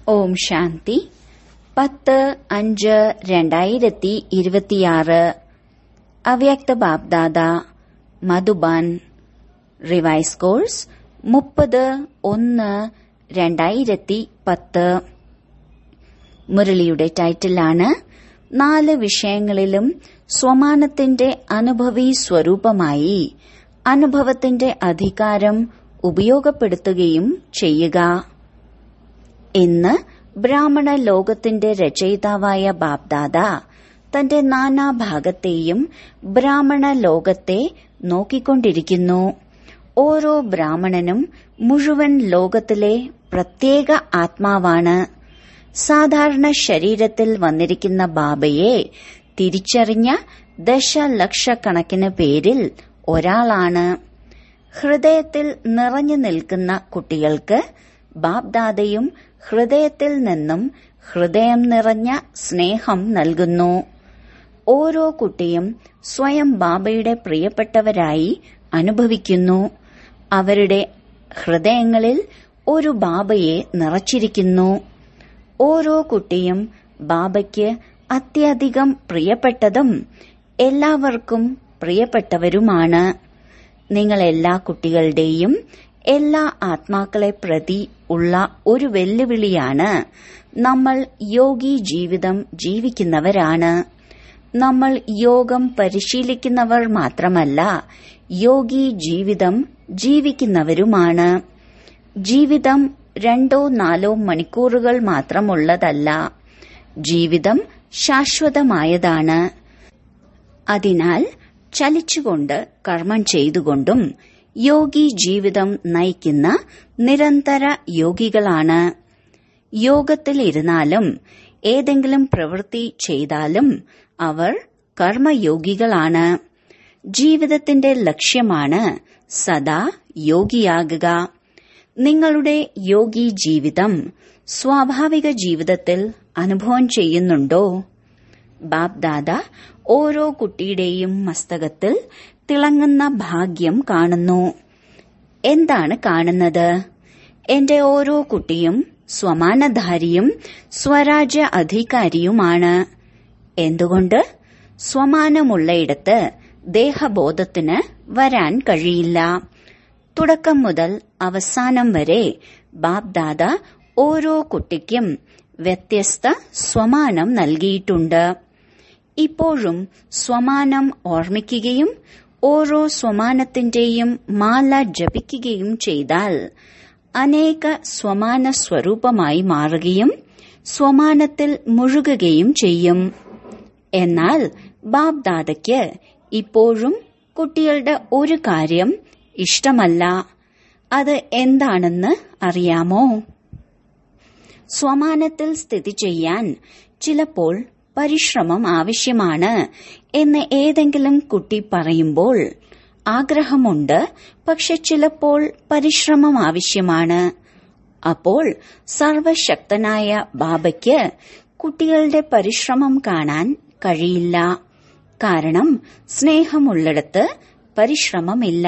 ഓം ശാന്തി പത്ത് അഞ്ച് രണ്ടായിരത്തി ഇരുപത്തിയാറ് അവ്യക്ത ബാബ്ദാദ മധുബാൻ റിവൈസ് കോഴ്സ് മുപ്പത് ഒന്ന് രണ്ടായിരത്തി പത്ത് മുരളിയുടെ ടൈറ്റിലാണ് നാല് വിഷയങ്ങളിലും സ്വമാനത്തിന്റെ അനുഭവി സ്വരൂപമായി അനുഭവത്തിന്റെ അധികാരം ഉപയോഗപ്പെടുത്തുകയും ചെയ്യുക ഇന്ന് ബ്രാഹ്മണ ലോകത്തിന്റെ രചയിതാവായ ബാബ്ദാദ തന്റെ നാനാഭാഗത്തെയും ബ്രാഹ്മണ ലോകത്തെ നോക്കിക്കൊണ്ടിരിക്കുന്നു ഓരോ ബ്രാഹ്മണനും മുഴുവൻ ലോകത്തിലെ പ്രത്യേക ആത്മാവാണ് സാധാരണ ശരീരത്തിൽ വന്നിരിക്കുന്ന ബാബയെ തിരിച്ചറിഞ്ഞ ദശലക്ഷക്കണക്കിന് പേരിൽ ഒരാളാണ് ഹൃദയത്തിൽ നിറഞ്ഞു നിൽക്കുന്ന കുട്ടികൾക്ക് ബാബ്ദാദയും ഹൃദയത്തിൽ നിന്നും ഹൃദയം നിറഞ്ഞ സ്നേഹം നൽകുന്നു ഓരോ കുട്ടിയും സ്വയം ബാബയുടെ പ്രിയപ്പെട്ടവരായി അനുഭവിക്കുന്നു അവരുടെ ഹൃദയങ്ങളിൽ ഒരു ബാബയെ നിറച്ചിരിക്കുന്നു ഓരോ കുട്ടിയും ബാബയ്ക്ക് അത്യധികം പ്രിയപ്പെട്ടതും എല്ലാവർക്കും പ്രിയപ്പെട്ടവരുമാണ് നിങ്ങൾ എല്ലാ കുട്ടികളുടെയും എല്ലാ ആത്മാക്കളെ പ്രതി ഉള്ള ഒരു വെല്ലുവിളിയാണ് നമ്മൾ യോഗി ജീവിതം ജീവിക്കുന്നവരാണ് നമ്മൾ യോഗം പരിശീലിക്കുന്നവർ മാത്രമല്ല യോഗി ജീവിതം ജീവിക്കുന്നവരുമാണ് ജീവിതം രണ്ടോ നാലോ മണിക്കൂറുകൾ മാത്രമുള്ളതല്ല ജീവിതം ശാശ്വതമായതാണ് അതിനാൽ ചലിച്ചുകൊണ്ട് കർമ്മം ചെയ്തുകൊണ്ടും യോഗി ജീവിതം നയിക്കുന്ന നിരന്തര യോഗികളാണ് യോഗത്തിൽ ഇരുന്നാലും ഏതെങ്കിലും പ്രവൃത്തി ചെയ്താലും അവർ കർമ്മയോഗികളാണ് ജീവിതത്തിന്റെ ലക്ഷ്യമാണ് സദാ യോഗിയാകുക നിങ്ങളുടെ യോഗി ജീവിതം സ്വാഭാവിക ജീവിതത്തിൽ അനുഭവം ചെയ്യുന്നുണ്ടോ ബാബ്ദാദ ഓരോ കുട്ടിയുടെയും മസ്തകത്തിൽ തിളങ്ങുന്ന ഭാഗ്യം കാണുന്നു എന്താണ് കാണുന്നത് എന്റെ ഓരോ കുട്ടിയും സ്വമാനധാരിയും സ്വരാജ്യ അധികാരിയുമാണ് എന്തുകൊണ്ട് സ്വമാനമുള്ളയിടത്ത് ദേഹബോധത്തിന് വരാൻ കഴിയില്ല തുടക്കം മുതൽ അവസാനം വരെ ബാബ്ദാദ ഓരോ കുട്ടിക്കും വ്യത്യസ്ത സ്വമാനം നൽകിയിട്ടുണ്ട് ഇപ്പോഴും സ്വമാനം ഓർമ്മിക്കുകയും ഓരോ സ്വമാനത്തിന്റെയും മാല ജപിക്കുകയും ചെയ്താൽ അനേക സ്വമാന സ്വരൂപമായി മാറുകയും സ്വമാനത്തിൽ മുഴുകുകയും ചെയ്യും എന്നാൽ ബാബ്ദാദയ്ക്ക് ഇപ്പോഴും കുട്ടികളുടെ ഒരു കാര്യം ഇഷ്ടമല്ല അത് എന്താണെന്ന് അറിയാമോ സ്വമാനത്തിൽ സ്ഥിതി ചെയ്യാൻ ചിലപ്പോൾ പരിശ്രമം ആവശ്യമാണ് എന്ന് ഏതെങ്കിലും കുട്ടി പറയുമ്പോൾ ആഗ്രഹമുണ്ട് പക്ഷെ ചിലപ്പോൾ പരിശ്രമം ആവശ്യമാണ് അപ്പോൾ സർവശക്തനായ ബാബയ്ക്ക് കുട്ടികളുടെ പരിശ്രമം കാണാൻ കഴിയില്ല കാരണം സ്നേഹമുള്ളിടത്ത് പരിശ്രമമില്ല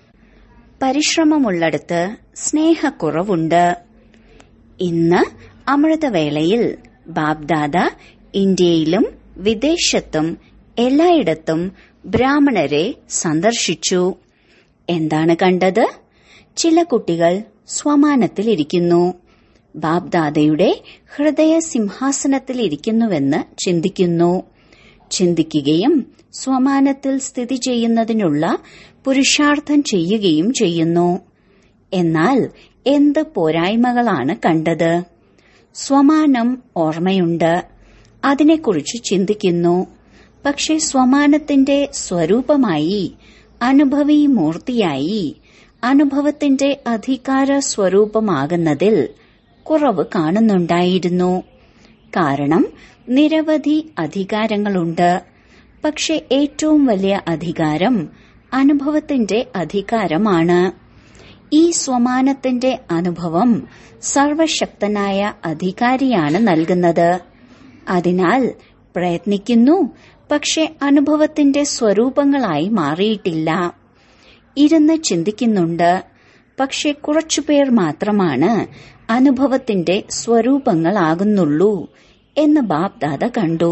പരിശ്രമമുള്ളിടത്ത് സ്നേഹക്കുറവുണ്ട് ഇന്ന് അമൃതവേളയിൽ ബാബ്ദാദ ഇന്ത്യയിലും വിദേശത്തും എല്ലായിടത്തും ബ്രാഹ്മണരെ സന്ദർശിച്ചു എന്താണ് കണ്ടത് ചില കുട്ടികൾ സ്വമാനത്തിലിരിക്കുന്നു ബാബ്ദാദയുടെ ഹൃദയ സിംഹാസനത്തിലിരിക്കുന്നുവെന്ന് ചിന്തിക്കുന്നു ചിന്തിക്കുകയും സ്വമാനത്തിൽ സ്ഥിതി ചെയ്യുന്നതിനുള്ള പുരുഷാർത്ഥം ചെയ്യുകയും ചെയ്യുന്നു എന്നാൽ എന്ത് പോരായ്മകളാണ് കണ്ടത് സ്വമാനം ഓർമ്മയുണ്ട് അതിനെക്കുറിച്ച് ചിന്തിക്കുന്നു പക്ഷെ സ്വമാനത്തിന്റെ സ്വരൂപമായി അനുഭവി മൂർത്തിയായി അനുഭവത്തിന്റെ അധികാര സ്വരൂപമാകുന്നതിൽ കുറവ് കാണുന്നുണ്ടായിരുന്നു കാരണം നിരവധി അധികാരങ്ങളുണ്ട് പക്ഷെ ഏറ്റവും വലിയ അധികാരം അനുഭവത്തിന്റെ അധികാരമാണ് ഈ സ്വമാനത്തിന്റെ അനുഭവം സർവശക്തനായ അധികാരിയാണ് നൽകുന്നത് അതിനാൽ പ്രയത്നിക്കുന്നു പക്ഷെ അനുഭവത്തിന്റെ സ്വരൂപങ്ങളായി മാറിയിട്ടില്ല ഇരുന്ന് ചിന്തിക്കുന്നുണ്ട് പക്ഷെ കുറച്ചുപേർ മാത്രമാണ് അനുഭവത്തിന്റെ സ്വരൂപങ്ങളാകുന്നുള്ളൂ എന്ന് ബാപ്ദാദ കണ്ടു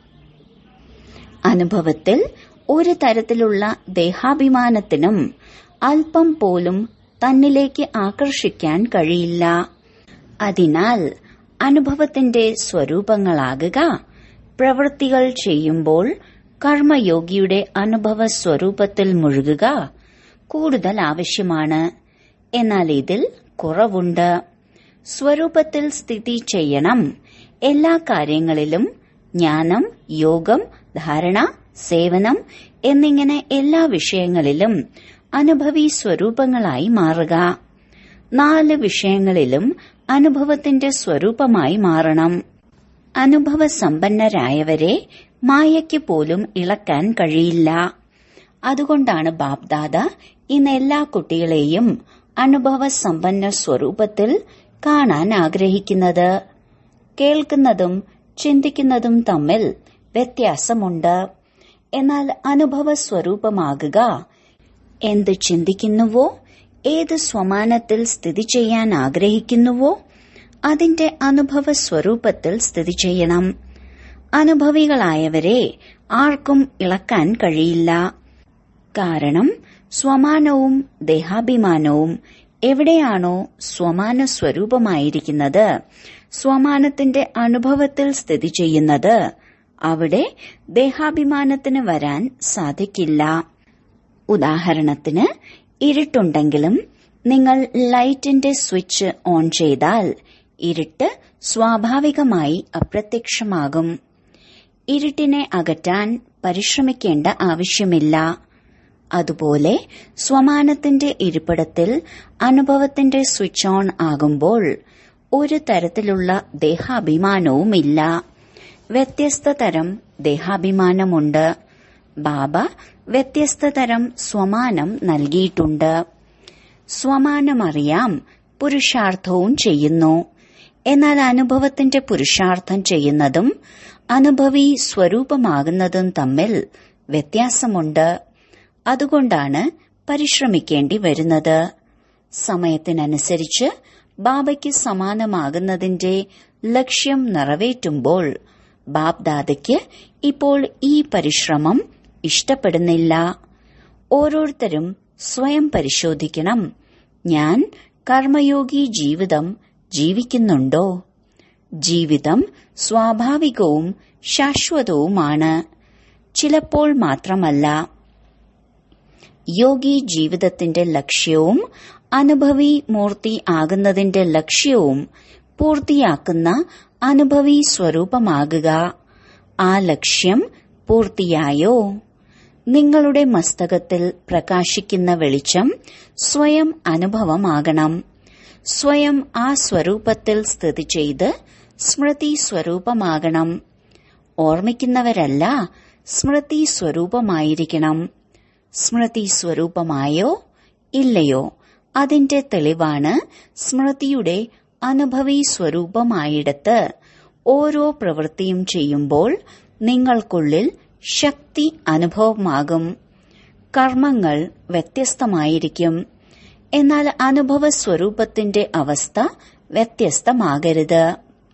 അനുഭവത്തിൽ ഒരു തരത്തിലുള്ള ദേഹാഭിമാനത്തിനും അല്പം പോലും തന്നിലേക്ക് ആകർഷിക്കാൻ കഴിയില്ല അതിനാൽ അനുഭവത്തിന്റെ സ്വരൂപങ്ങളാകുക പ്രവൃത്തികൾ ചെയ്യുമ്പോൾ കർമ്മയോഗിയുടെ അനുഭവ സ്വരൂപത്തിൽ മുഴുകുക കൂടുതൽ ആവശ്യമാണ് എന്നാൽ ഇതിൽ കുറവുണ്ട് സ്വരൂപത്തിൽ സ്ഥിതി ചെയ്യണം എല്ലാ കാര്യങ്ങളിലും ജ്ഞാനം യോഗം ധാരണ സേവനം എന്നിങ്ങനെ എല്ലാ വിഷയങ്ങളിലും അനുഭവി സ്വരൂപങ്ങളായി മാറുക നാല് വിഷയങ്ങളിലും അനുഭവത്തിന്റെ സ്വരൂപമായി മാറണം അനുഭവ സമ്പന്നരായവരെ മായയ്ക്ക് പോലും ഇളക്കാൻ കഴിയില്ല അതുകൊണ്ടാണ് ബാപ്ദാദ ഇന്ന് എല്ലാ കുട്ടികളെയും അനുഭവ സമ്പന്ന സ്വരൂപത്തിൽ കാണാൻ ആഗ്രഹിക്കുന്നത് കേൾക്കുന്നതും ചിന്തിക്കുന്നതും തമ്മിൽ വ്യത്യാസമുണ്ട് എന്നാൽ അനുഭവ സ്വരൂപമാകുക എന്ത് ചിന്തിക്കുന്നുവോ ഏത് സ്വമാനത്തിൽ സ്ഥിതി ചെയ്യാൻ ആഗ്രഹിക്കുന്നുവോ അതിന്റെ അനുഭവ സ്വരൂപത്തിൽ സ്ഥിതി ചെയ്യണം അനുഭവികളായവരെ ആർക്കും ഇളക്കാൻ കഴിയില്ല കാരണം സ്വമാനവും ദേഹാഭിമാനവും എവിടെയാണോ സ്വമാന സ്വരൂപമായിരിക്കുന്നത് സ്വമാനത്തിന്റെ അനുഭവത്തിൽ സ്ഥിതി ചെയ്യുന്നത് അവിടെ ദേഹാഭിമാനത്തിന് വരാൻ സാധിക്കില്ല ഉദാഹരണത്തിന് ഇരുട്ടുണ്ടെങ്കിലും നിങ്ങൾ ലൈറ്റിന്റെ സ്വിച്ച് ഓൺ ചെയ്താൽ ഇരുട്ട് സ്വാഭാവികമായി അപ്രത്യക്ഷമാകും ഇരുട്ടിനെ അകറ്റാൻ പരിശ്രമിക്കേണ്ട ആവശ്യമില്ല അതുപോലെ സ്വമാനത്തിന്റെ ഇരിപ്പിടത്തിൽ അനുഭവത്തിന്റെ സ്വിച്ച് ഓൺ ആകുമ്പോൾ ഒരു തരത്തിലുള്ള ദേഹാഭിമാനവുമില്ല വ്യത്യസ്ത തരം ദേഹാഭിമാനമുണ്ട് ബാബ വ്യത്യസ്ത തരം സ്വമാനം നൽകിയിട്ടുണ്ട് സ്വമാനമറിയാം പുരുഷാർത്ഥവും ചെയ്യുന്നു എന്നാൽ അനുഭവത്തിന്റെ പുരുഷാർത്ഥം ചെയ്യുന്നതും അനുഭവി സ്വരൂപമാകുന്നതും തമ്മിൽ വ്യത്യാസമുണ്ട് അതുകൊണ്ടാണ് പരിശ്രമിക്കേണ്ടി വരുന്നത് സമയത്തിനനുസരിച്ച് ബാബയ്ക്ക് സമാനമാകുന്നതിന്റെ ലക്ഷ്യം നിറവേറ്റുമ്പോൾ ബാബ്ദാദയ്ക്ക് ഇപ്പോൾ ഈ പരിശ്രമം ഇഷ്ടപ്പെടുന്നില്ല ഓരോരുത്തരും സ്വയം പരിശോധിക്കണം ഞാൻ കർമ്മയോഗി ജീവിതം ജീവിക്കുന്നുണ്ടോ ജീവിതം സ്വാഭാവികവും ശാശ്വതവുമാണ് ചിലപ്പോൾ മാത്രമല്ല യോഗി ജീവിതത്തിന്റെ ലക്ഷ്യവും അനുഭവി മൂർത്തി ആകുന്നതിന്റെ ലക്ഷ്യവും പൂർത്തിയാക്കുന്ന അനുഭവി സ്വരൂപമാകുക ആ ലക്ഷ്യം പൂർത്തിയായോ നിങ്ങളുടെ മസ്തകത്തിൽ പ്രകാശിക്കുന്ന വെളിച്ചം സ്വയം അനുഭവമാകണം സ്വയം ആ സ്വരൂപത്തിൽ സ്ഥിതി ചെയ്ത് സ്മൃതി സ്വരൂപമാകണം ഓർമ്മിക്കുന്നവരല്ല സ്മൃതി സ്വരൂപമായിരിക്കണം സ്മൃതി സ്വരൂപമായോ ഇല്ലയോ അതിന്റെ തെളിവാണ് സ്മൃതിയുടെ അനുഭവി സ്വരൂപമായിടത്ത് ഓരോ പ്രവൃത്തിയും ചെയ്യുമ്പോൾ നിങ്ങൾക്കുള്ളിൽ ശക്തി അനുഭവമാകും കർമ്മങ്ങൾ വ്യത്യസ്തമായിരിക്കും എന്നാൽ അനുഭവ സ്വരൂപത്തിന്റെ അവസ്ഥ വ്യത്യസ്തമാകരുത്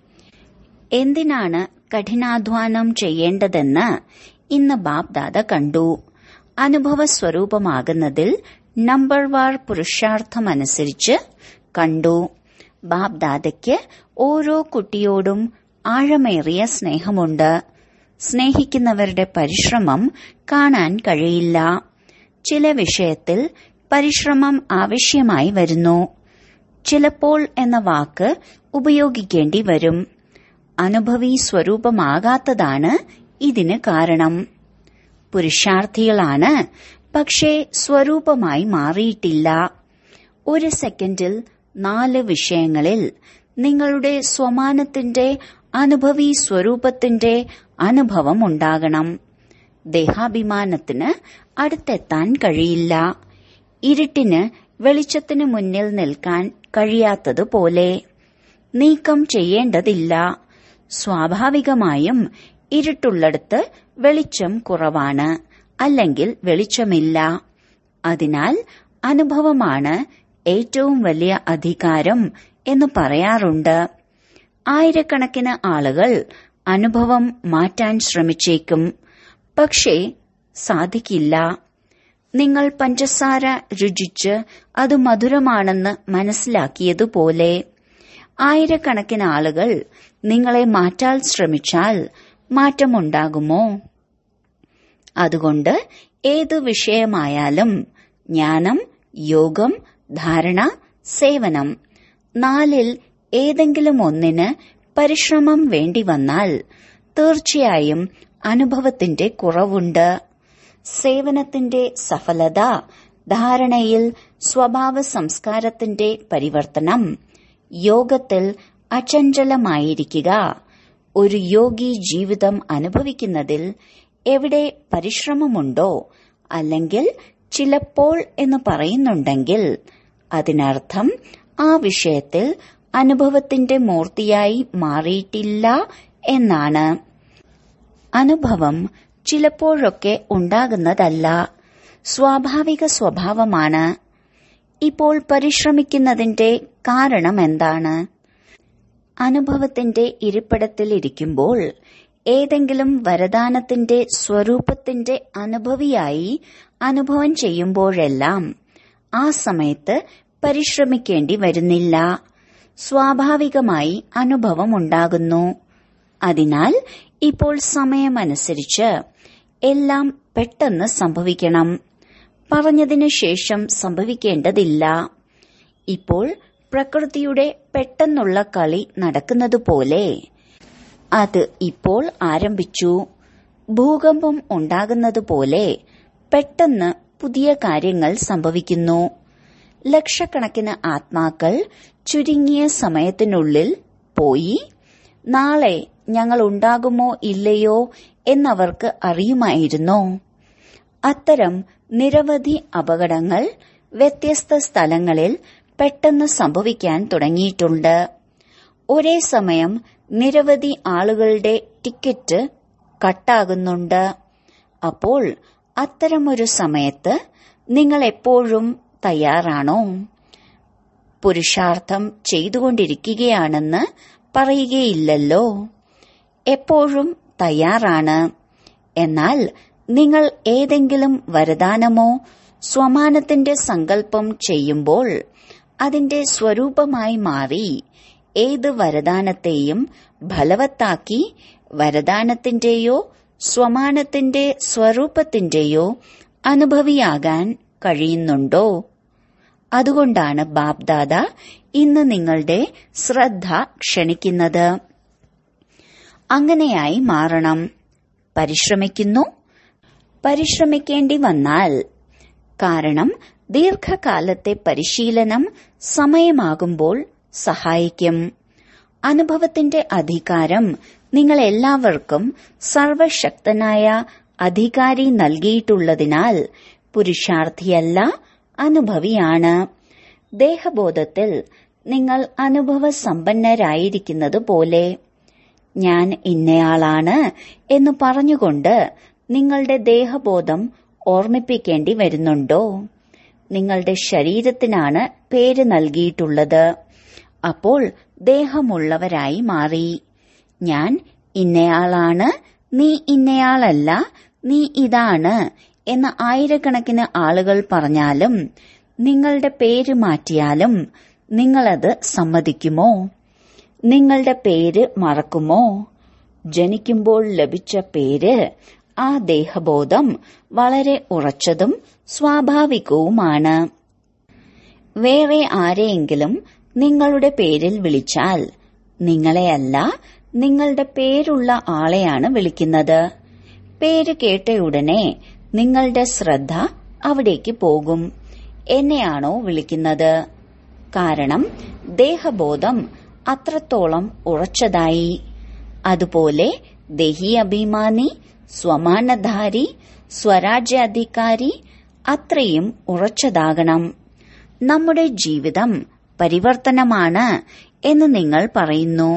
എന്തിനാണ് കഠിനാധ്വാനം ചെയ്യേണ്ടതെന്ന് ഇന്ന് ബാപ്ദാദ കണ്ടു അനുഭവ സ്വരൂപമാകുന്നതിൽ നമ്പർ വാർ പുരുഷാർത്ഥമനുസരിച്ച് കണ്ടു ബാപ്ദാദയ്ക്ക് ഓരോ കുട്ടിയോടും ആഴമേറിയ സ്നേഹമുണ്ട് സ്നേഹിക്കുന്നവരുടെ പരിശ്രമം കാണാൻ കഴിയില്ല ചില വിഷയത്തിൽ പരിശ്രമം ആവശ്യമായി വരുന്നു ചിലപ്പോൾ എന്ന വാക്ക് ഉപയോഗിക്കേണ്ടി വരും അനുഭവി സ്വരൂപമാകാത്തതാണ് ഇതിന് കാരണം പുരുഷാർത്ഥികളാണ് പക്ഷേ സ്വരൂപമായി മാറിയിട്ടില്ല ഒരു സെക്കൻഡിൽ നാല് വിഷയങ്ങളിൽ നിങ്ങളുടെ സ്വമാനത്തിന്റെ അനുഭവി സ്വരൂപത്തിന്റെ അനുഭവം ഉണ്ടാകണം ദേഹാഭിമാനത്തിന് അടുത്തെത്താൻ കഴിയില്ല ഇരുട്ടിന് വെളിച്ചത്തിന് മുന്നിൽ നിൽക്കാൻ കഴിയാത്തതുപോലെ നീക്കം ചെയ്യേണ്ടതില്ല സ്വാഭാവികമായും ഇരുട്ടുള്ളിടത്ത് വെളിച്ചം കുറവാണ് അല്ലെങ്കിൽ വെളിച്ചമില്ല അതിനാൽ അനുഭവമാണ് ഏറ്റവും വലിയ അധികാരം എന്ന് പറയാറുണ്ട് ആയിരക്കണക്കിന് ആളുകൾ അനുഭവം മാറ്റാൻ ശ്രമിച്ചേക്കും പക്ഷേ സാധിക്കില്ല നിങ്ങൾ പഞ്ചസാര രുചിച്ച് അത് മധുരമാണെന്ന് മനസ്സിലാക്കിയതുപോലെ ആയിരക്കണക്കിന് ആളുകൾ നിങ്ങളെ മാറ്റാൻ ശ്രമിച്ചാൽ മാറ്റമുണ്ടാകുമോ അതുകൊണ്ട് ഏതു വിഷയമായാലും ജ്ഞാനം യോഗം ധാരണ സേവനം നാലിൽ ഏതെങ്കിലും ഒന്നിന് പരിശ്രമം വേണ്ടി വന്നാൽ തീർച്ചയായും അനുഭവത്തിന്റെ കുറവുണ്ട് സേവനത്തിന്റെ സഫലത ധാരണയിൽ സ്വഭാവ സംസ്കാരത്തിന്റെ പരിവർത്തനം യോഗത്തിൽ അചഞ്ചലമായിരിക്കുക ഒരു യോഗി ജീവിതം അനുഭവിക്കുന്നതിൽ എവിടെ പരിശ്രമമുണ്ടോ അല്ലെങ്കിൽ ചിലപ്പോൾ എന്ന് പറയുന്നുണ്ടെങ്കിൽ അതിനർത്ഥം ആ വിഷയത്തിൽ അനുഭവത്തിന്റെ മൂർത്തിയായി മാറിയിട്ടില്ല എന്നാണ് അനുഭവം ചിലപ്പോഴൊക്കെ ഉണ്ടാകുന്നതല്ല സ്വാഭാവിക സ്വഭാവമാണ് ഇപ്പോൾ പരിശ്രമിക്കുന്നതിന്റെ കാരണം എന്താണ് അനുഭവത്തിന്റെ ഇരിപ്പിടത്തിൽ ഇരിക്കുമ്പോൾ ഏതെങ്കിലും വരദാനത്തിന്റെ സ്വരൂപത്തിന്റെ അനുഭവിയായി അനുഭവം ചെയ്യുമ്പോഴെല്ലാം ആ സമയത്ത് പരിശ്രമിക്കേണ്ടി വരുന്നില്ല സ്വാഭാവികമായി അനുഭവം ഉണ്ടാകുന്നു അതിനാൽ ഇപ്പോൾ സമയമനുസരിച്ച് എല്ലാം പെട്ടെന്ന് സംഭവിക്കണം പറഞ്ഞതിനു ശേഷം സംഭവിക്കേണ്ടതില്ല ഇപ്പോൾ പ്രകൃതിയുടെ പെട്ടെന്നുള്ള കളി നടക്കുന്നതുപോലെ അത് ഇപ്പോൾ ആരംഭിച്ചു ഭൂകമ്പം ഉണ്ടാകുന്നതുപോലെ പെട്ടെന്ന് പുതിയ കാര്യങ്ങൾ സംഭവിക്കുന്നു ലക്ഷക്കണക്കിന് ആത്മാക്കൾ ചുരുങ്ങിയ സമയത്തിനുള്ളിൽ പോയി നാളെ ഞങ്ങൾ ഉണ്ടാകുമോ ഇല്ലയോ എന്നവർക്ക് അറിയുമായിരുന്നോ അത്തരം നിരവധി അപകടങ്ങൾ വ്യത്യസ്ത സ്ഥലങ്ങളിൽ പെട്ടെന്ന് സംഭവിക്കാൻ തുടങ്ങിയിട്ടുണ്ട് ഒരേ സമയം നിരവധി ആളുകളുടെ ടിക്കറ്റ് കട്ടാകുന്നുണ്ട് അപ്പോൾ അത്തരമൊരു സമയത്ത് നിങ്ങൾ എപ്പോഴും തയ്യാറാണോ പുരുഷാർത്ഥം ചെയ്തുകൊണ്ടിരിക്കുകയാണെന്ന് പറയുകയില്ലല്ലോ എപ്പോഴും തയ്യാറാണ് എന്നാൽ നിങ്ങൾ ഏതെങ്കിലും വരദാനമോ സ്വമാനത്തിന്റെ സങ്കല്പം ചെയ്യുമ്പോൾ അതിന്റെ സ്വരൂപമായി മാറി ഏത് വരദാനത്തെയും ഫലവത്താക്കി വരദാനത്തിന്റെയോ സ്വമാനത്തിന്റെ സ്വരൂപത്തിന്റെയോ അനുഭവിയാകാൻ കഴിയുന്നുണ്ടോ അതുകൊണ്ടാണ് ബാബ്ദാദ ഇന്ന് നിങ്ങളുടെ ശ്രദ്ധ ക്ഷണിക്കുന്നത് അങ്ങനെയായി മാറണം പരിശ്രമിക്കുന്നു പരിശ്രമിക്കേണ്ടി വന്നാൽ കാരണം ദീർഘകാലത്തെ പരിശീലനം സമയമാകുമ്പോൾ സഹായിക്കും അനുഭവത്തിന്റെ അധികാരം നിങ്ങൾ എല്ലാവർക്കും സർവശക്തനായ അധികാരി നൽകിയിട്ടുള്ളതിനാൽ പുരുഷാർത്ഥിയല്ല അനുഭവിയാണ് ദേഹബോധത്തിൽ നിങ്ങൾ അനുഭവ സമ്പന്നരായിരിക്കുന്നത് പോലെ ഞാൻ ഇന്നയാളാണ് എന്ന് പറഞ്ഞുകൊണ്ട് നിങ്ങളുടെ ദേഹബോധം ഓർമ്മിപ്പിക്കേണ്ടി വരുന്നുണ്ടോ നിങ്ങളുടെ ശരീരത്തിനാണ് പേര് നൽകിയിട്ടുള്ളത് അപ്പോൾ ദേഹമുള്ളവരായി മാറി ഞാൻ ഇന്നയാളാണ് നീ ഇന്നയാളല്ല നീ ഇതാണ് എന്ന് ആയിരക്കണക്കിന് ആളുകൾ പറഞ്ഞാലും നിങ്ങളുടെ പേര് മാറ്റിയാലും നിങ്ങളത് സമ്മതിക്കുമോ നിങ്ങളുടെ പേര് മറക്കുമോ ജനിക്കുമ്പോൾ ലഭിച്ച പേര് ആ ദേഹബോധം വളരെ ഉറച്ചതും സ്വാഭാവികവുമാണ് വേറെ ആരെയെങ്കിലും നിങ്ങളുടെ പേരിൽ വിളിച്ചാൽ നിങ്ങളെയല്ല നിങ്ങളുടെ പേരുള്ള ആളെയാണ് വിളിക്കുന്നത് പേര് കേട്ടയുടനെ നിങ്ങളുടെ ശ്രദ്ധ അവിടേക്ക് പോകും എന്നെയാണോ വിളിക്കുന്നത് കാരണം ദേഹബോധം അത്രത്തോളം ഉറച്ചതായി അതുപോലെ ദേഹി അഭിമാനി സ്വമാനധാരി സ്വരാജ്യാധികാരി അത്രയും ഉറച്ചതാകണം നമ്മുടെ ജീവിതം പരിവർത്തനമാണ് എന്ന് നിങ്ങൾ പറയുന്നു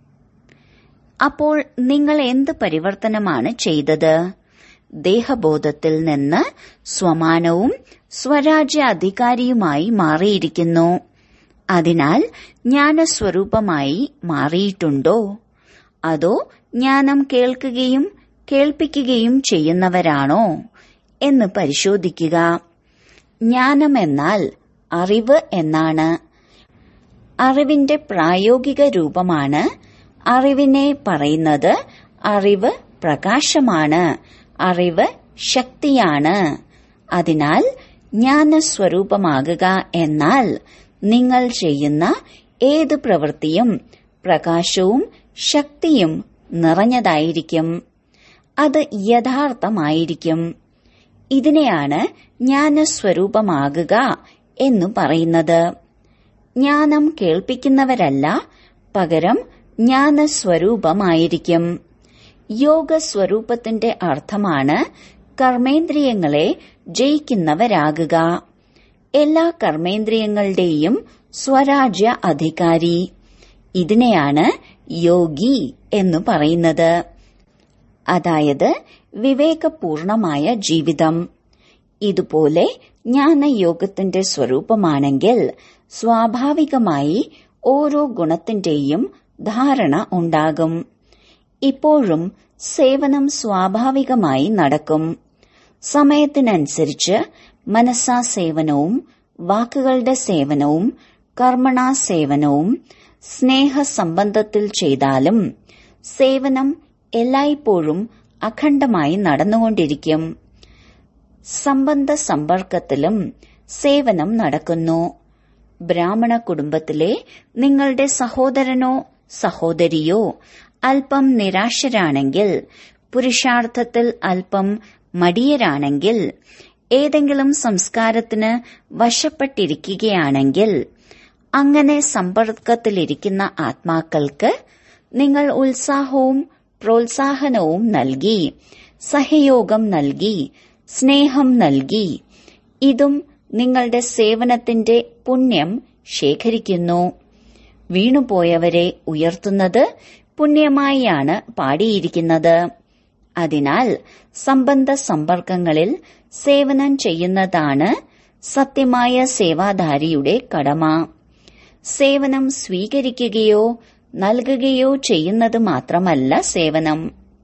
അപ്പോൾ നിങ്ങൾ എന്ത് പരിവർത്തനമാണ് ചെയ്തത് ദേഹബോധത്തിൽ നിന്ന് സ്വമാനവും സ്വരാജ്യ അധികാരിയുമായി മാറിയിരിക്കുന്നു അതിനാൽ ജ്ഞാനസ്വരൂപമായി മാറിയിട്ടുണ്ടോ അതോ ജ്ഞാനം കേൾക്കുകയും കേൾപ്പിക്കുകയും ചെയ്യുന്നവരാണോ എന്ന് പരിശോധിക്കുക ജ്ഞാനമെന്നാൽ അറിവ് എന്നാണ് അറിവിന്റെ പ്രായോഗിക രൂപമാണ് അറിവിനെ പറയുന്നത് അറിവ് പ്രകാശമാണ് അറിവ് ശക്തിയാണ് അതിനാൽ ജ്ഞാനസ്വരൂപമാകുക എന്നാൽ നിങ്ങൾ ചെയ്യുന്ന ഏത് പ്രവൃത്തിയും പ്രകാശവും ശക്തിയും നിറഞ്ഞതായിരിക്കും അത് യഥാർത്ഥമായിരിക്കും ഇതിനെയാണ് ജ്ഞാനസ്വരൂപമാകുക എന്നു പറയുന്നത് ജ്ഞാനം കേൾപ്പിക്കുന്നവരല്ല പകരം ജ്ഞാനസ്വരൂപമായിരിക്കും യോഗസ്വരൂപത്തിന്റെ അർത്ഥമാണ് കർമ്മേന്ദ്രിയങ്ങളെ ജയിക്കുന്നവരാകുക എല്ലാ കർമ്മേന്ദ്രിയങ്ങളുടെയും സ്വരാജ്യ അധികാരി ഇതിനെയാണ് യോഗി എന്നു പറയുന്നത് അതായത് വിവേകപൂർണമായ ജീവിതം ഇതുപോലെ ജ്ഞാനയോഗത്തിന്റെ സ്വരൂപമാണെങ്കിൽ സ്വാഭാവികമായി ഓരോ ഗുണത്തിന്റെയും ധാരണ ഉണ്ടാകും ഇപ്പോഴും സേവനം സ്വാഭാവികമായി നടക്കും സമയത്തിനനുസരിച്ച് മനസ്സാ സേവനവും വാക്കുകളുടെ സേവനവും കർമ്മണാ സേവനവും സ്നേഹസംബന്ധത്തിൽ ചെയ്താലും സേവനം എല്ലായ്പ്പോഴും അഖണ്ഡമായി നടന്നുകൊണ്ടിരിക്കും സംബന്ധ സമ്പർക്കത്തിലും സേവനം നടക്കുന്നു ബ്രാഹ്മണ കുടുംബത്തിലെ നിങ്ങളുടെ സഹോദരനോ സഹോദരിയോ അല്പം നിരാശരാണെങ്കിൽ പുരുഷാർത്ഥത്തിൽ അല്പം മടിയരാണെങ്കിൽ ഏതെങ്കിലും സംസ്കാരത്തിന് വശപ്പെട്ടിരിക്കുകയാണെങ്കിൽ അങ്ങനെ സമ്പർക്കത്തിലിരിക്കുന്ന ആത്മാക്കൾക്ക് നിങ്ങൾ ഉത്സാഹവും പ്രോത്സാഹനവും നൽകി സഹയോഗം നൽകി സ്നേഹം നൽകി ഇതും നിങ്ങളുടെ സേവനത്തിന്റെ പുണ്യം ശേഖരിക്കുന്നു വീണുപോയവരെ ഉയർത്തുന്നത് പുണ്യമായാണ് പാടിയിരിക്കുന്നത് അതിനാൽ സംബന്ധ സമ്പർക്കങ്ങളിൽ സേവനം ചെയ്യുന്നതാണ് സത്യമായ സേവാധാരിയുടെ കടമ സേവനം സ്വീകരിക്കുകയോ നൽകുകയോ ചെയ്യുന്നത് മാത്രമല്ല സേവനം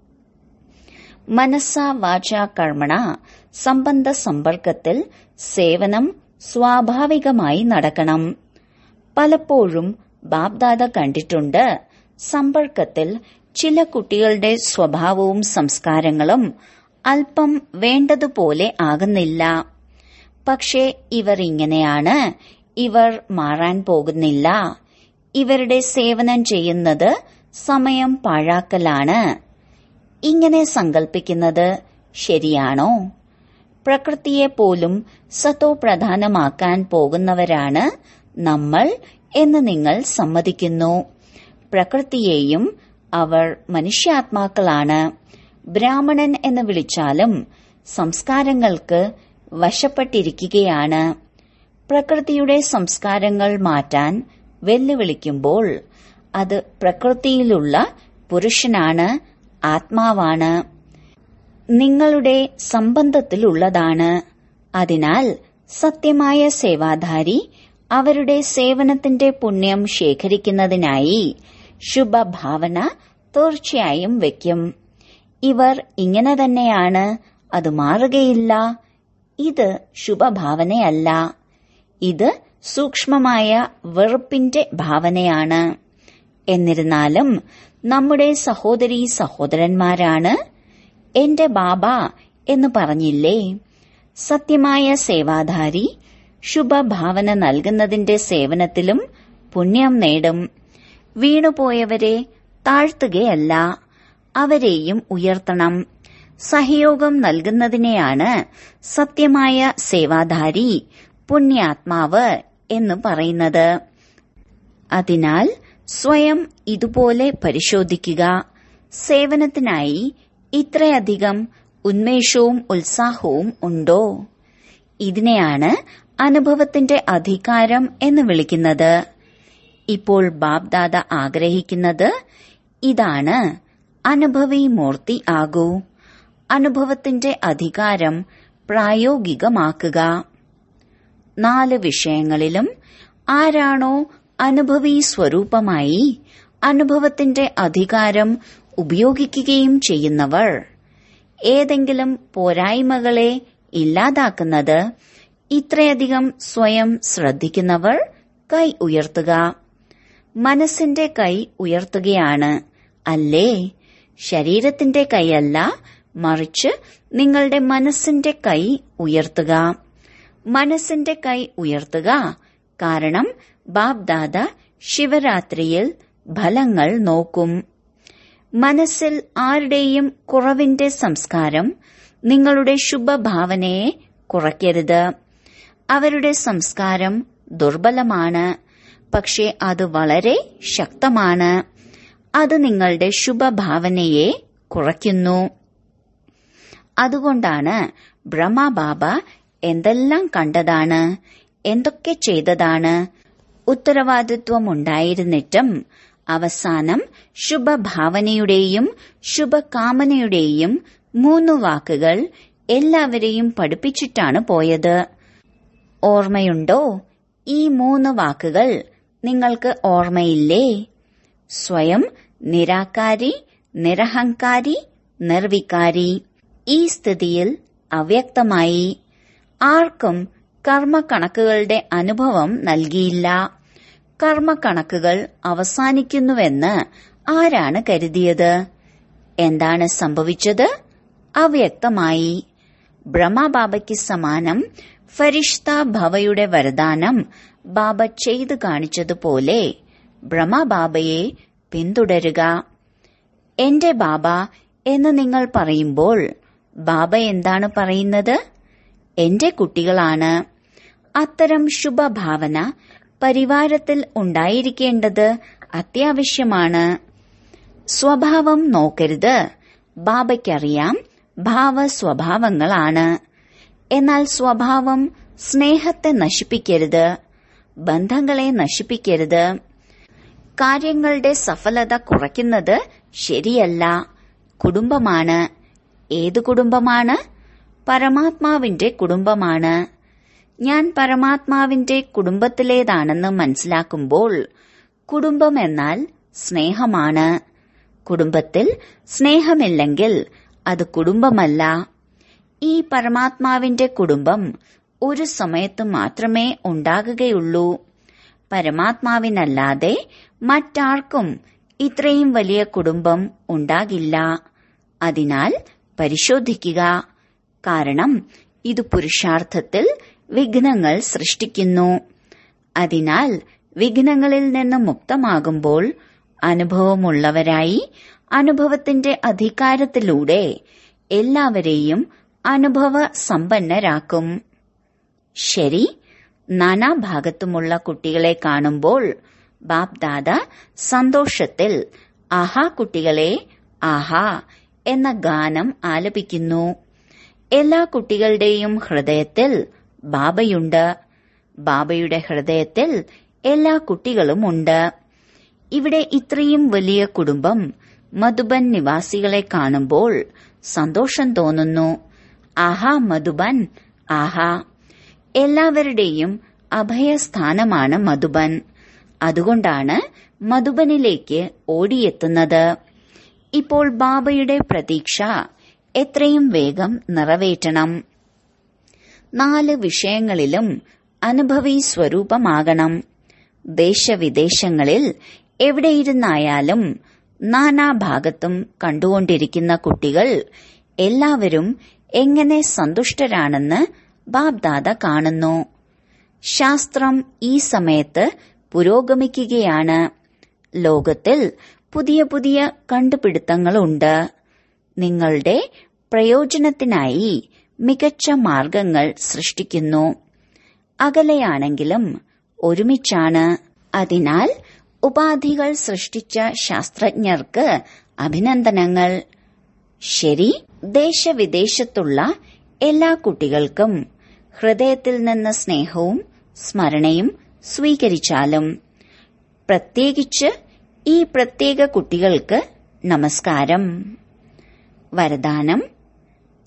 മനസ്സ വാച കർമ്മണ സംബന്ധ സമ്പർക്കത്തിൽ സേവനം സ്വാഭാവികമായി നടക്കണം പലപ്പോഴും ബാബ്ദാദ കണ്ടിട്ടുണ്ട് സമ്പർക്കത്തിൽ ചില കുട്ടികളുടെ സ്വഭാവവും സംസ്കാരങ്ങളും അല്പം വേണ്ടതുപോലെ ആകുന്നില്ല പക്ഷേ ഇവർ ഇങ്ങനെയാണ് ഇവർ മാറാൻ പോകുന്നില്ല ഇവരുടെ സേവനം ചെയ്യുന്നത് സമയം പാഴാക്കലാണ് ഇങ്ങനെ സങ്കൽപ്പിക്കുന്നത് ശരിയാണോ പ്രകൃതിയെ പോലും സത്തോ പ്രധാനമാക്കാൻ പോകുന്നവരാണ് നമ്മൾ എന്ന് നിങ്ങൾ സമ്മതിക്കുന്നു പ്രകൃതിയെയും അവർ മനുഷ്യാത്മാക്കളാണ് ബ്രാഹ്മണൻ എന്ന് വിളിച്ചാലും സംസ്കാരങ്ങൾക്ക് വശപ്പെട്ടിരിക്കുകയാണ് പ്രകൃതിയുടെ സംസ്കാരങ്ങൾ മാറ്റാൻ വെല്ലുവിളിക്കുമ്പോൾ അത് പ്രകൃതിയിലുള്ള പുരുഷനാണ് ആത്മാവാണ് നിങ്ങളുടെ സംബന്ധത്തിലുള്ളതാണ് അതിനാൽ സത്യമായ സേവാധാരി അവരുടെ സേവനത്തിന്റെ പുണ്യം ശേഖരിക്കുന്നതിനായി ശുഭഭാവന തീർച്ചയായും വയ്ക്കും ഇവർ ഇങ്ങനെ തന്നെയാണ് അത് മാറുകയില്ല ഇത് ശുഭഭാവനയല്ല ഇത് സൂക്ഷ്മമായ വെറുപ്പിന്റെ ഭാവനയാണ് എന്നിരുന്നാലും നമ്മുടെ സഹോദരി സഹോദരന്മാരാണ് എന്റെ ബാബ എന്ന് പറഞ്ഞില്ലേ സത്യമായ സേവാധാരി ശുഭഭാവന നൽകുന്നതിന്റെ സേവനത്തിലും പുണ്യം നേടും വീണുപോയവരെ താഴ്ത്തുകയല്ല അവരെയും ഉയർത്തണം സഹയോഗം നൽകുന്നതിനെയാണ് സത്യമായ സേവാധാരി പുണ്യാത്മാവ് എന്ന് പറയുന്നത് അതിനാൽ സ്വയം ഇതുപോലെ പരിശോധിക്കുക സേവനത്തിനായി ഇത്രയധികം ഉന്മേഷവും ഉത്സാഹവും ഉണ്ടോ ഇതിനെയാണ് അനുഭവത്തിന്റെ അധികാരം എന്ന് വിളിക്കുന്നത് ഇപ്പോൾ ബാബ്ദാദ ആഗ്രഹിക്കുന്നത് ഇതാണ് അനുഭവി മൂർത്തി ആകൂ അനുഭവത്തിന്റെ അധികാരം പ്രായോഗികമാക്കുക നാല് വിഷയങ്ങളിലും ആരാണോ അനുഭവി സ്വരൂപമായി അനുഭവത്തിന്റെ അധികാരം ഉപയോഗിക്കുകയും ചെയ്യുന്നവർ ഏതെങ്കിലും പോരായ്മകളെ ഇല്ലാതാക്കുന്നത് ഇത്രയധികം സ്വയം ശ്രദ്ധിക്കുന്നവർ കൈ ഉയർത്തുക മനസ്സിന്റെ കൈ ഉയർത്തുകയാണ് അല്ലേ ശരീരത്തിന്റെ കൈയല്ല മറിച്ച് നിങ്ങളുടെ മനസ്സിന്റെ കൈ ഉയർത്തുക മനസ്സിന്റെ കൈ ഉയർത്തുക കാരണം ബാബ്ദാദ ശിവരാത്രിയിൽ ഫലങ്ങൾ നോക്കും മനസ്സിൽ ആരുടെയും കുറവിന്റെ സംസ്കാരം നിങ്ങളുടെ ശുഭഭാവനയെ കുറയ്ക്കരുത് അവരുടെ സംസ്കാരം ദുർബലമാണ് പക്ഷേ അത് വളരെ ശക്തമാണ് അത് നിങ്ങളുടെ ശുഭഭാവനയെ കുറയ്ക്കുന്നു അതുകൊണ്ടാണ് ബ്രഹ്മബാബ എന്തെല്ലാം കണ്ടതാണ് എന്തൊക്കെ ചെയ്തതാണ് ഉത്തരവാദിത്വമുണ്ടായിരുന്നിട്ടും അവസാനം ശുഭഭാവനയുടെയും ശുഭകാമനയുടെയും മൂന്ന് വാക്കുകൾ എല്ലാവരെയും പഠിപ്പിച്ചിട്ടാണ് പോയത് ഓർമ്മയുണ്ടോ ഈ മൂന്ന് വാക്കുകൾ നിങ്ങൾക്ക് ഓർമ്മയില്ലേ സ്വയം നിരാകാരി നിരഹങ്കാരി നിർവികാരി ഈ സ്ഥിതിയിൽ അവ്യക്തമായി ആർക്കും കർമ്മക്കണക്കുകളുടെ അനുഭവം നൽകിയില്ല കർമ്മക്കണക്കുകൾ അവസാനിക്കുന്നുവെന്ന് ആരാണ് കരുതിയത് എന്താണ് സംഭവിച്ചത് അവ്യക്തമായി ബ്രഹ്മബാബയ്ക്ക് സമാനം ഫരിഷ്ത ഭവയുടെ വരദാനം ബാബ ചെയ്തു കാണിച്ചതുപോലെ ബ്രഹ്മബാബയെ പിന്തുടരുക എന്റെ ബാബ എന്ന് നിങ്ങൾ പറയുമ്പോൾ ബാബ എന്താണ് പറയുന്നത് എന്റെ കുട്ടികളാണ് അത്തരം ശുഭഭാവന പരിവാരത്തിൽ ഉണ്ടായിരിക്കേണ്ടത് അത്യാവശ്യമാണ് സ്വഭാവം നോക്കരുത് ബാബയ്ക്കറിയാം ഭാവ സ്വഭാവങ്ങളാണ് എന്നാൽ സ്വഭാവം സ്നേഹത്തെ നശിപ്പിക്കരുത് ബന്ധങ്ങളെ നശിപ്പിക്കരുത് കാര്യങ്ങളുടെ സഫലത കുറയ്ക്കുന്നത് ശരിയല്ല കുടുംബമാണ് ഏത് കുടുംബമാണ് പരമാത്മാവിന്റെ കുടുംബമാണ് ഞാൻ പരമാത്മാവിന്റെ കുടുംബത്തിലേതാണെന്ന് മനസ്സിലാക്കുമ്പോൾ കുടുംബം എന്നാൽ സ്നേഹമാണ് കുടുംബത്തിൽ സ്നേഹമില്ലെങ്കിൽ അത് കുടുംബമല്ല ഈ പരമാത്മാവിന്റെ കുടുംബം ഒരു സമയത്ത് മാത്രമേ ഉണ്ടാകുകയുള്ളൂ പരമാത്മാവിനല്ലാതെ മറ്റാർക്കും ഇത്രയും വലിയ കുടുംബം ഉണ്ടാകില്ല അതിനാൽ പരിശോധിക്കുക കാരണം ഇത് പുരുഷാർത്ഥത്തിൽ വിഘ്നങ്ങൾ സൃഷ്ടിക്കുന്നു അതിനാൽ വിഘ്നങ്ങളിൽ നിന്ന് മുക്തമാകുമ്പോൾ അനുഭവമുള്ളവരായി അനുഭവത്തിന്റെ അധികാരത്തിലൂടെ എല്ലാവരെയും അനുഭവ സമ്പന്നരാക്കും ശരി നാനാഭാഗത്തുമുള്ള കുട്ടികളെ കാണുമ്പോൾ ബാപ്ദാദ സന്തോഷത്തിൽ ആഹാ കുട്ടികളെ ആഹാ എന്ന ഗാനം ആലപിക്കുന്നു എല്ലാ കുട്ടികളുടെയും ഹൃദയത്തിൽ ബാബയുണ്ട് ബാബയുടെ ഹൃദയത്തിൽ എല്ലാ കുട്ടികളുമുണ്ട് ഇവിടെ ഇത്രയും വലിയ കുടുംബം മധുബൻ നിവാസികളെ കാണുമ്പോൾ സന്തോഷം തോന്നുന്നു ആഹാ മധുബൻ ആഹാ എല്ലാവരുടെയും അഭയസ്ഥാനമാണ് മധുബൻ അതുകൊണ്ടാണ് മധുബനിലേക്ക് ഓടിയെത്തുന്നത് ഇപ്പോൾ ബാബയുടെ പ്രതീക്ഷ എത്രയും വേഗം നിറവേറ്റണം നാല് വിഷയങ്ങളിലും അനുഭവി സ്വരൂപമാകണം ദേശവിദേശങ്ങളിൽ എവിടെയിരുന്നായാലും നാനാഭാഗത്തും കണ്ടുകൊണ്ടിരിക്കുന്ന കുട്ടികൾ എല്ലാവരും എങ്ങനെ സന്തുഷ്ടരാണെന്ന് ബാബ്ദാദ കാണുന്നു ശാസ്ത്രം ഈ സമയത്ത് പുരോഗമിക്കുകയാണ് ലോകത്തിൽ പുതിയ പുതിയ കണ്ടുപിടുത്തങ്ങളുണ്ട് നിങ്ങളുടെ പ്രയോജനത്തിനായി മികച്ച മാർഗങ്ങൾ സൃഷ്ടിക്കുന്നു അകലെയാണെങ്കിലും ഒരുമിച്ചാണ് അതിനാൽ ഉപാധികൾ സൃഷ്ടിച്ച ശാസ്ത്രജ്ഞർക്ക് അഭിനന്ദനങ്ങൾ ശരി ദേശവിദേശത്തുള്ള എല്ലാ കുട്ടികൾക്കും ഹൃദയത്തിൽ നിന്ന് സ്നേഹവും സ്മരണയും സ്വീകരിച്ചാലും പ്രത്യേകിച്ച് ഈ പ്രത്യേക കുട്ടികൾക്ക് നമസ്കാരം വരദാനം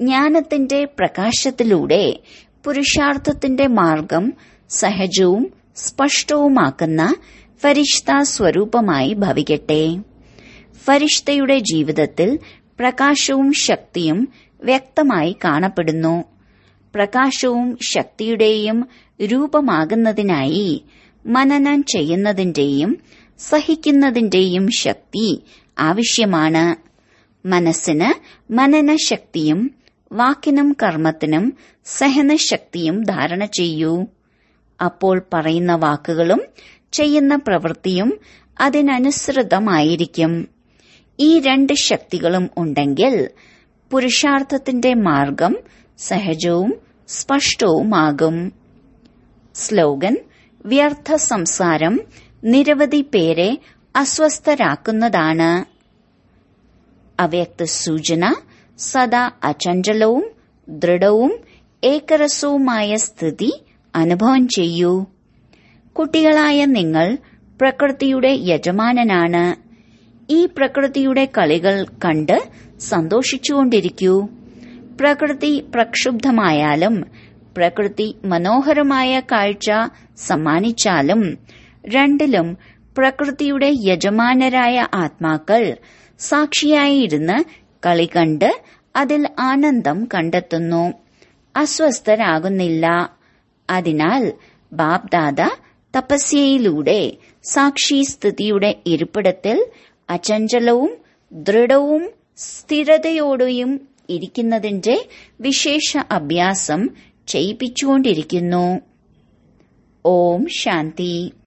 ജ്ഞാനത്തിന്റെ പ്രകാശത്തിലൂടെ പുരുഷാർത്ഥത്തിന്റെ മാർഗം സഹജവും സ്പഷ്ടവുമാക്കുന്ന ഫരിഷ്ത സ്വരൂപമായി ഭവിക്കട്ടെ ഫരിഷ്തയുടെ ജീവിതത്തിൽ പ്രകാശവും ശക്തിയും വ്യക്തമായി കാണപ്പെടുന്നു പ്രകാശവും ശക്തിയുടെയും രൂപമാകുന്നതിനായി മനനം ചെയ്യുന്നതിന്റെയും സഹിക്കുന്നതിന്റെയും ശക്തി ആവശ്യമാണ് മനസ്സിന് മനനശക്തിയും വാക്കിനും കർമ്മത്തിനും സഹനശക്തിയും ധാരണ ചെയ്യൂ അപ്പോൾ പറയുന്ന വാക്കുകളും ചെയ്യുന്ന പ്രവൃത്തിയും അതിനനുസൃതമായിരിക്കും ഈ രണ്ട് ശക്തികളും ഉണ്ടെങ്കിൽ പുരുഷാർത്ഥത്തിന്റെ മാർഗം സഹജവും സ്പഷ്ടവുമാകും സ്ലോഗൻ വ്യർത്ഥ സംസാരം നിരവധി പേരെ അസ്വസ്ഥരാക്കുന്നതാണ് അവ്യക്ത സൂചന സദാ അചഞ്ചലവും ദൃഢവും ഏകരസവുമായ സ്ഥിതി അനുഭവം ചെയ്യൂ കുട്ടികളായ നിങ്ങൾ പ്രകൃതിയുടെ യജമാനനാണ് ഈ പ്രകൃതിയുടെ കളികൾ കണ്ട് സന്തോഷിച്ചുകൊണ്ടിരിക്കൂ പ്രകൃതി പ്രക്ഷുബ്ധമായാലും പ്രകൃതി മനോഹരമായ കാഴ്ച സമ്മാനിച്ചാലും രണ്ടിലും പ്രകൃതിയുടെ യജമാനരായ ആത്മാക്കൾ സാക്ഷിയായിരുന്ന് കളി കണ്ട് അതിൽ ആനന്ദം കണ്ടെത്തുന്നു അസ്വസ്ഥരാകുന്നില്ല അതിനാൽ ബാബ്ദാദ തപസ്യയിലൂടെ സാക്ഷി സ്ഥിതിയുടെ ഇരിപ്പിടത്തിൽ അചഞ്ചലവും ദൃഢവും സ്ഥിരതയോടെയും ഇരിക്കുന്നതിന്റെ വിശേഷ അഭ്യാസം ചെയ്യിപ്പിച്ചുകൊണ്ടിരിക്കുന്നു ഓം ശാന്തി